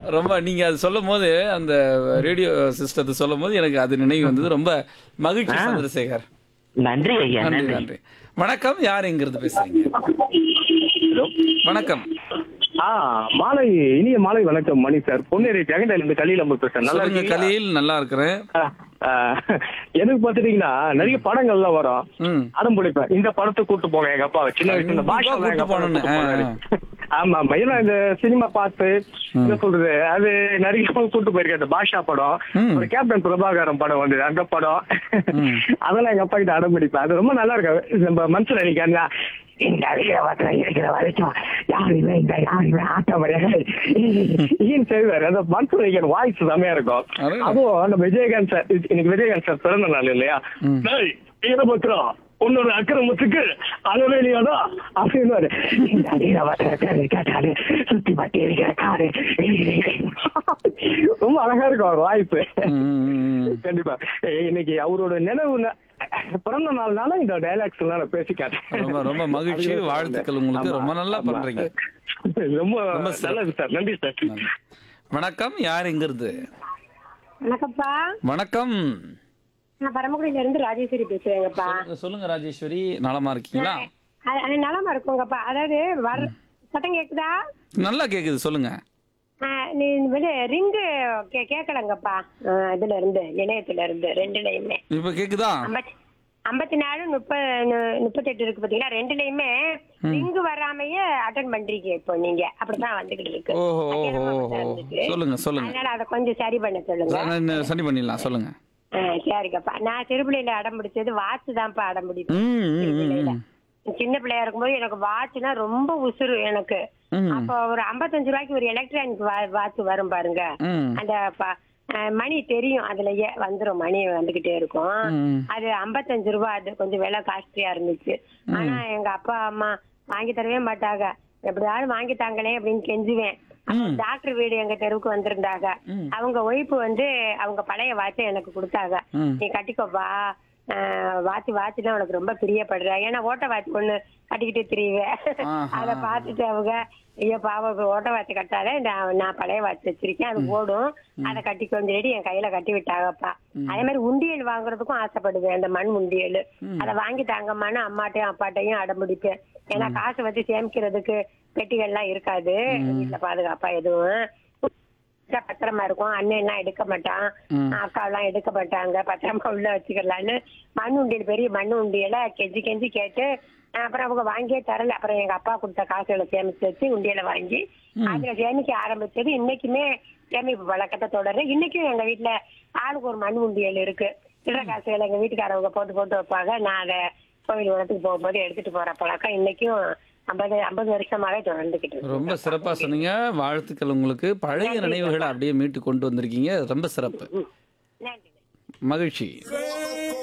ரொம்ப நீங்க அது சொல்லும் போது அந்த ரேடியோ சிஸ்டத்தை சொல்லும் போது எனக்கு அது நினைவு வந்தது ரொம்ப மகிழ்ச்சி சந்திரசேகர் நன்றி ஐயா நன்றி நன்றி நன்றி வணக்கம் யார் எங்கிருந்து பேசுறீங்க வணக்கம் ஆ மாலை இனிய மாலை வணக்கம் மணி சார் பொன்னேரி ஜெகண்டையில இருந்து கலியில் நம்ம பேசுறேன் நல்லா சொல்லுங்க இருக்கீங்களா? கலியில் நல்லா இருக்கிறேன் ஆ, ஆ, எனக்கு பாத்துட்டீங்கன்னா நிறைய படங்கள்லாம் வரும் ம் அடம் பிடிப்பேன் இந்த படத்தை கூட்டு போங்க எங்க அப்பா சின்ன வயசுல இந்த பாஷா கண்டிப்பா எங்க அப்பா கூட்டு கூட்டு போனாரு. போகணும்னு. ஆமா ஆமா ஏன்னா இந்த சினிமா பார்த்து என்ன சொல்றது அது நிறைய கூட்டு போயிருக்கேன் இந்த பாஷா படம் ம். ஒரு கேப்டன் பிரபாகரன் படம் வந்தது அந்த படம் ம். அதெல்லாம் எங்க அப்பா கிட்ட அடம் பிடிப்பேன் அது ரொம்ப நல்லா இருக்கு நம்ம மனசுல நினைக்காங்க இந்த வீரவாத்துல இருக்கிற வரைக்கும் யாருமே இந்த யாருமே ஆட்ட முடியாது ஏன் செய்வாரு அந்த மனசுல நினைக்கிற வாய்ஸ் செம்மையா இருக்கும் அடடா. அதுவும் நம்ம விஜயகாந்த் சார் இன்னைக்கு விஜயகாந்த் சார் பிறந்த நாள் இல்லையா ம். டேய், வீரபத்ரம் உன்னோட அக்கிரமத்துக்கு அளவே இல்லையாடா அப்படின்னு இந்த வீரபத்ரத்தை கேட்டாரு சுத்தி மாட்டி இருக்கிற காரு ரொம்ப அழகா இருக்கும் அவர் வாய்ப்பு ம், ம், ம். கண்டிப்பா ஏய், இன்னைக்கு அவரோட நினைவு நா- பிறந்த நாள்னால இந்த டைலாக்ஸ் எல்லாம் நான் பேசி காட்டுறேன் ரொம்ப ரொம்ப மகிழ்ச்சி வாழ்த்துக்கள் உங்களுக்கு ரொம்ப நல்லா ஆமா. பண்றீங்க ரொம்ப ரொம்ப சிறப்பு. நல்லது சார் நன்றி சார் நன்றி. வணக்கம் யார் எங்கிருந்து வணக்கம்ப்பா வணக்கம் நான் பரமக்குடியில இருந்து ராஜேஸ்வரி பேசுறேங்கப்பா சொல்லுங்க- சொல்லுங்க ராஜேஸ்வரி நலமா இருக்கீங்களா அது- அது நலமா இருக்குங்கப்பா அதாவது வர சத்தம் கேக்குதா நல்லா கேக்குது சொல்லுங்க ஆ, நீ வந்து ரிங்கு கே கேட்கலங்கப்பா ஆ, இதுல இருந்து இணையத்துல இருந்து ரெண்டுலயுமே இப்ப கேக்குதா ஐம்பத்தி ஐம்பத்தி நாலு முப்பது முப்பத்தெட்டு இருக்கு பாத்தீங்களா ரெண்டுலயுமே ரிங்கு வராமையே அட்டன் பண்றீங்க இப்போ நீங்க அப்படிதான் வந்துகிட்டு இருக்கு ஓஹோ மத்தியானமா ஓஹோ அப்படிதான் இருந்துச்சு. சொல்லுங்க சொல்லுங்க அதனால அதை கொஞ்சம் சரி பண்ண சொல்லுங்க சரி, சரி பண்ணிடலாம் சொல்லுங்க ஆ, சரிங்கப்பா நான் சிறுபிள்ளையில அடம் பிடிச்சது வாட்ச் தான்ப்பா அடம் பிடிப்பேன் ம், ம், ம், சிறுபிள்ளையில. சின்ன பிள்ளையா இருக்கும்போது எனக்கு வாட்ச்னா ரொம்ப உசுறு எனக்கு ம். அப்போ ஒரு 55 ரூபாய்க்கு ஒரு எலக்ட்ரானிக் வாட்ச் வரும் பாருங்க ம். அந்த ப- அஹ் மணி தெரியும் அதுலயே வந்துரும் மணி வந்துகிட்டே இருக்கும் ம். அது 55 ரூபாய் அது கொஞ்சம் விலை காஸ்ட்லியா இருந்துச்சு ஆனா எங்க அப்பா அம்மா வாங்கி தரவே மாட்டாங்க எப்படியாவது வாங்கி தாங்களே அப்படின்னு கெஞ்சுவேன் அப்போ டாக்டர் வீடு எங்க தெருவுக்கு வந்திருந்தாங்க அவங்க ஒய்ஃபு வந்து அவங்க பழைய வாட்சை எனக்கு கொடுத்தாங்க ம். நீ கட்டிக்கோப்பா வாட்சி வாட்சி தான் உனக்கு ரொம்ப பிரியப்படுற ஏன்னா ஓட்ட வாட்சி ஒண்ணு கட்டிக்கிட்டு திரியுவேன் ஆஹா. அத பாத்துட்டு அவங்க ஐயோ பாவம் ஓட்ட வாட்சி கட்டாத நான் நான் பழைய வாட்சி வச்சிருக்கேன் அது ஓடும் அதை கட்டிக்கோன்னு சொல்லி என் கையில கட்டி விட்டாங்கப்பா அதே மாதிரி உண்டியல் வாங்குறதுக்கும் ஆசைப்படுவேன் அந்த மண் உண்டியல் அதை வாங்கி தாங்கம்மான்னு அம்மாட்டையும் அப்பாட்டையும் அடம்பிடிப்பேன் ஏன்னா காசு வச்சு சேமிக்கிறதுக்கு பெட்டிகள்லாம் இருக்காது வீட்டுல பாதுகாப்பா எதுவும் வச்சா பத்திரமா இருக்கும் அண்ணன் எல்லாம் எடுக்க மாட்டான் அக்கா எல்லாம் எடுக்க மாட்டாங்க பத்திரமா உள்ள வச்சுக்கலான்னு மண் உண்டியல் பெரிய மண் உண்டியல கெஞ்சி கெஞ்சி கேட்டு அஹ் அப்புறம் அவங்க வாங்கியே தரல அப்புறம் எங்க அப்பா கொடுத்த காசுகளை சேமிச்சு வச்சு உண்டியல வாங்கி அதுல சேமிக்க ஆரம்பிச்சது இன்னைக்குமே சேமிப்பு பழக்கத்தை தொடரு இன்னைக்கும் எங்க வீட்டுல ஆளுக்கு ஒரு மண் உண்டியல் இருக்கு சில்லற காசுகளை எங்க வீட்டுக்காரவங்க போட்டு போட்டு வைப்பாங்க நான் அதை கோவில் உலகத்துக்கு போகும்போது எடுத்துட்டு போற பழக்கம் இன்னைக்கும் ஐம்பது ஐம்பது வருஷமாவே தொடர்ந்துகிட்டு இருக்கு ரொம்ப சிறப்பா சொன்னீங்க வாழ்த்துக்கள் உங்களுக்கு பழைய நினைவுகளை அப்படியே மீட்டு கொண்டு வந்திருக்கீங்க ரொம்ப சிறப்பு நன்றி மகிழ்ச்சி